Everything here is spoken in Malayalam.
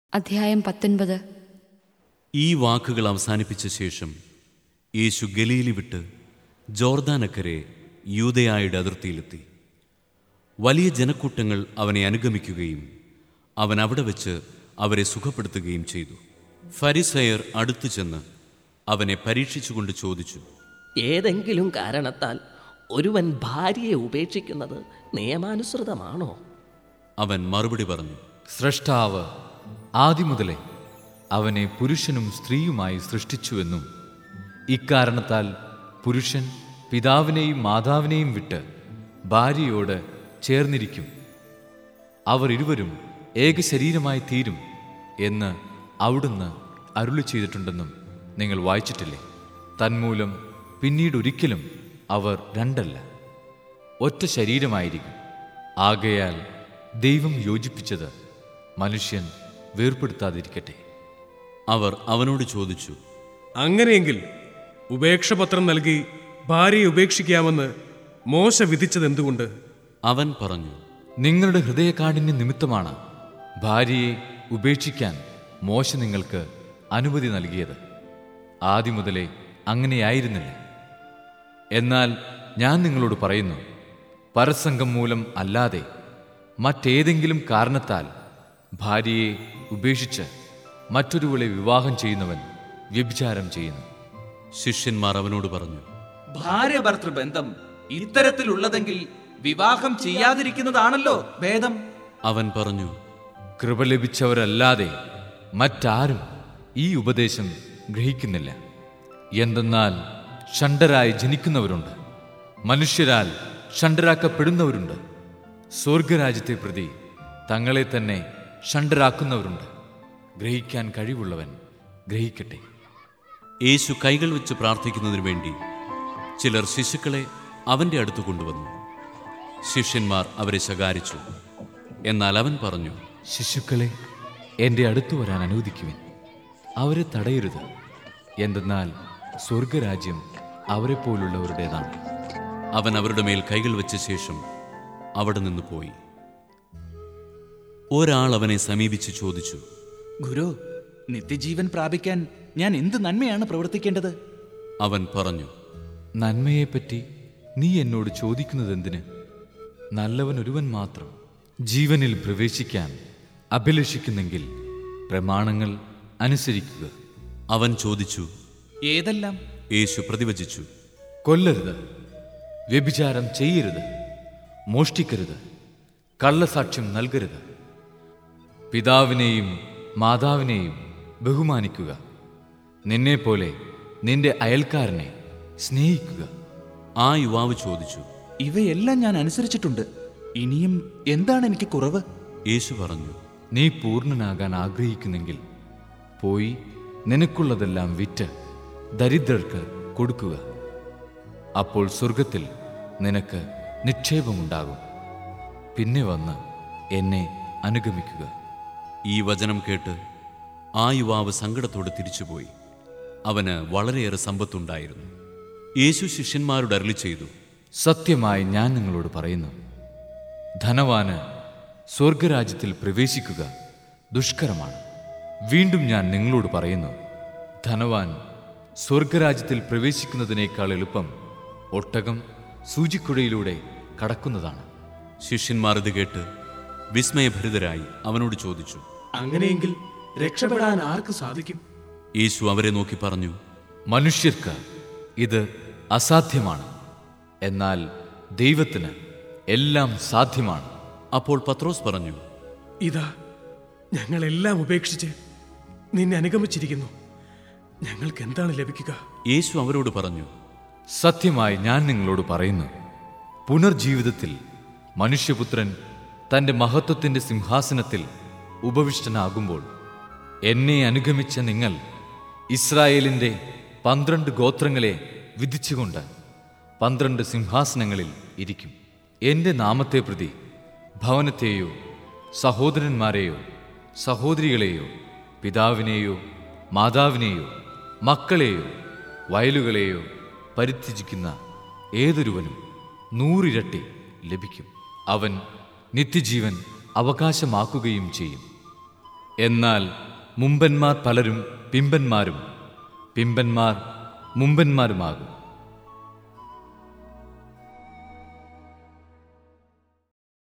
അധ്യായം പത്തൊൻപത് ഈ വാക്കുകൾ അവസാനിപ്പിച്ച ശേഷം യേശു ഗലീലി വിട്ട് ജോർദാനക്കരെ യൂതയായുടെ അതിർത്തിയിലെത്തി വലിയ ജനക്കൂട്ടങ്ങൾ അവനെ അനുഗമിക്കുകയും അവൻ അവിടെ വെച്ച് അവരെ സുഖപ്പെടുത്തുകയും ചെയ്തു ഫരിസയർ അടുത്തു ചെന്ന് അവനെ പരീക്ഷിച്ചുകൊണ്ട് ചോദിച്ചു ഏതെങ്കിലും കാരണത്താൽ ഒരുവൻ ഭാര്യയെ ഉപേക്ഷിക്കുന്നത് നിയമാനുസൃതമാണോ അവൻ മറുപടി പറഞ്ഞു സ്രഷ്ടാവ് ആദിമുതലേ അവനെ പുരുഷനും സ്ത്രീയുമായി സൃഷ്ടിച്ചുവെന്നും ഇക്കാരണത്താൽ പുരുഷൻ പിതാവിനെയും മാതാവിനെയും വിട്ട് ഭാര്യയോട് ചേർന്നിരിക്കും അവർ ഇരുവരും ഏക ശരീരമായി തീരും എന്ന് അവിടുന്ന് അരുളി ചെയ്തിട്ടുണ്ടെന്നും നിങ്ങൾ വായിച്ചിട്ടില്ലേ തന്മൂലം പിന്നീട് ഒരിക്കലും അവർ രണ്ടല്ല ഒറ്റ ശരീരമായിരിക്കും ആകയാൽ ദൈവം യോജിപ്പിച്ചത് മനുഷ്യൻ വേർപ്പെടുത്താതിരിക്കട്ടെ അവർ അവനോട് ചോദിച്ചു അങ്ങനെയെങ്കിൽ ഉപേക്ഷപത്രം നൽകി ഭാര്യയെ ഉപേക്ഷിക്കാമെന്ന് മോശ വിധിച്ചത് എന്തുകൊണ്ട് അവൻ പറഞ്ഞു നിങ്ങളുടെ ഹൃദയകാഠിന്യ നിമിത്തമാണ് ഭാര്യയെ ഉപേക്ഷിക്കാൻ മോശ നിങ്ങൾക്ക് അനുമതി നൽകിയത് ആദ്യം മുതലേ അങ്ങനെയായിരുന്നില്ല എന്നാൽ ഞാൻ നിങ്ങളോട് പറയുന്നു പരസംഗം മൂലം അല്ലാതെ മറ്റേതെങ്കിലും കാരണത്താൽ ഭാര്യയെ ഉപേക്ഷിച്ച് മറ്റൊരുവളെ വിവാഹം ചെയ്യുന്നവൻ വ്യഭിചാരം ചെയ്യുന്നു ശിഷ്യന്മാർ അവനോട് പറഞ്ഞു ഭാര്യ ഭർത്തൃബന്ധം ഇത്തരത്തിലുള്ളതെങ്കിൽ വിവാഹം ചെയ്യാതിരിക്കുന്നതാണല്ലോ ഭേദം അവൻ പറഞ്ഞു കൃപ ലഭിച്ചവരല്ലാതെ മറ്റാരും ഈ ഉപദേശം ഗ്രഹിക്കുന്നില്ല എന്തെന്നാൽ ഷണ്ടരായി ജനിക്കുന്നവരുണ്ട് മനുഷ്യരാൽ ഷണ്ടരാക്കപ്പെടുന്നവരുണ്ട് സ്വർഗരാജ്യത്തെ പ്രതി തങ്ങളെ തന്നെ ഷണ്ടരാക്കുന്നവരുണ്ട് ഗ്രഹിക്കാൻ കഴിവുള്ളവൻ ഗ്രഹിക്കട്ടെ യേശു കൈകൾ വെച്ച് പ്രാർത്ഥിക്കുന്നതിനു വേണ്ടി ചിലർ ശിശുക്കളെ അവൻ്റെ അടുത്ത് കൊണ്ടുവന്നു ശിഷ്യന്മാർ അവരെ ശകാരിച്ചു എന്നാൽ അവൻ പറഞ്ഞു ശിശുക്കളെ എൻ്റെ അടുത്തു വരാൻ അനുവദിക്കുവിൻ അവരെ തടയരുത് എന്തെന്നാൽ സ്വർഗരാജ്യം അവരെപ്പോലുള്ളവരുടേതാണ് അവൻ അവരുടെ മേൽ കൈകൾ വെച്ച ശേഷം അവിടെ നിന്ന് പോയി ഒരാൾ അവനെ സമീപിച്ച് ചോദിച്ചു ഗുരു നിത്യജീവൻ പ്രാപിക്കാൻ ഞാൻ എന്ത് നന്മയാണ് പ്രവർത്തിക്കേണ്ടത് അവൻ പറഞ്ഞു നന്മയെപ്പറ്റി നീ എന്നോട് ചോദിക്കുന്നതെന്തിന് നല്ലവൻ ഒരുവൻ മാത്രം ജീവനിൽ പ്രവേശിക്കാൻ അഭിലഷിക്കുന്നെങ്കിൽ പ്രമാണങ്ങൾ അനുസരിക്കുക അവൻ ചോദിച്ചു ഏതെല്ലാം യേശു പ്രതിവചിച്ചു കൊല്ലരുത് വ്യഭിചാരം ചെയ്യരുത് മോഷ്ടിക്കരുത് കള്ളസാക്ഷ്യം നൽകരുത് പിതാവിനെയും മാതാവിനെയും ബഹുമാനിക്കുക നിന്നെപ്പോലെ നിന്റെ അയൽക്കാരനെ സ്നേഹിക്കുക ആ യുവാവ് ചോദിച്ചു ഇവയെല്ലാം ഞാൻ അനുസരിച്ചിട്ടുണ്ട് ഇനിയും എന്താണ് എനിക്ക് കുറവ് യേശു പറഞ്ഞു നീ പൂർണ്ണനാകാൻ ആഗ്രഹിക്കുന്നെങ്കിൽ പോയി നിനക്കുള്ളതെല്ലാം വിറ്റ് ദരിദ്രർക്ക് കൊടുക്കുക അപ്പോൾ സ്വർഗത്തിൽ നിനക്ക് നിക്ഷേപമുണ്ടാകും പിന്നെ വന്ന് എന്നെ അനുഗമിക്കുക ഈ വചനം കേട്ട് ആ യുവാവ് സങ്കടത്തോടെ തിരിച്ചുപോയി അവന് വളരെയേറെ സമ്പത്തുണ്ടായിരുന്നു യേശു ശിഷ്യന്മാരോട് അരളി ചെയ്തു സത്യമായി ഞാൻ നിങ്ങളോട് പറയുന്നു ധനവാന് സ്വർഗരാജ്യത്തിൽ പ്രവേശിക്കുക ദുഷ്കരമാണ് വീണ്ടും ഞാൻ നിങ്ങളോട് പറയുന്നു ധനവാൻ സ്വർഗരാജ്യത്തിൽ പ്രവേശിക്കുന്നതിനേക്കാൾ എളുപ്പം ഒട്ടകം സൂചിക്കുഴയിലൂടെ കടക്കുന്നതാണ് ശിഷ്യന്മാർ ഇത് കേട്ട് വിസ്മയഭരിതരായി അവനോട് ചോദിച്ചു അങ്ങനെയെങ്കിൽ രക്ഷപ്പെടാൻ ആർക്ക് സാധിക്കും യേശു അവരെ നോക്കി പറഞ്ഞു മനുഷ്യർക്ക് ഇത് അസാധ്യമാണ് എന്നാൽ ദൈവത്തിന് എല്ലാം സാധ്യമാണ് അപ്പോൾ പത്രോസ് പറഞ്ഞു ഇതാ ഞങ്ങളെല്ലാം ഉപേക്ഷിച്ച് നിന്നെ അനുഗമിച്ചിരിക്കുന്നു ഞങ്ങൾക്ക് എന്താണ് ലഭിക്കുക യേശു അവരോട് പറഞ്ഞു സത്യമായി ഞാൻ നിങ്ങളോട് പറയുന്നു പുനർജീവിതത്തിൽ മനുഷ്യപുത്രൻ തന്റെ മഹത്വത്തിന്റെ സിംഹാസനത്തിൽ ഉപവിഷ്ടനാകുമ്പോൾ എന്നെ അനുഗമിച്ച നിങ്ങൾ ഇസ്രായേലിന്റെ പന്ത്രണ്ട് ഗോത്രങ്ങളെ വിധിച്ചുകൊണ്ട് പന്ത്രണ്ട് സിംഹാസനങ്ങളിൽ ഇരിക്കും എന്റെ നാമത്തെ പ്രതി ഭവനത്തെയോ സഹോദരന്മാരെയോ സഹോദരികളെയോ പിതാവിനെയോ മാതാവിനെയോ മക്കളെയോ വയലുകളെയോ പരിത്യജിക്കുന്ന ഏതൊരുവനും നൂറിരട്ടി ലഭിക്കും അവൻ നിത്യജീവൻ അവകാശമാക്കുകയും ചെയ്യും എന്നാൽ മുമ്പന്മാർ പലരും പിമ്പന്മാരും പിമ്പന്മാർ മുമ്പന്മാരുമാകും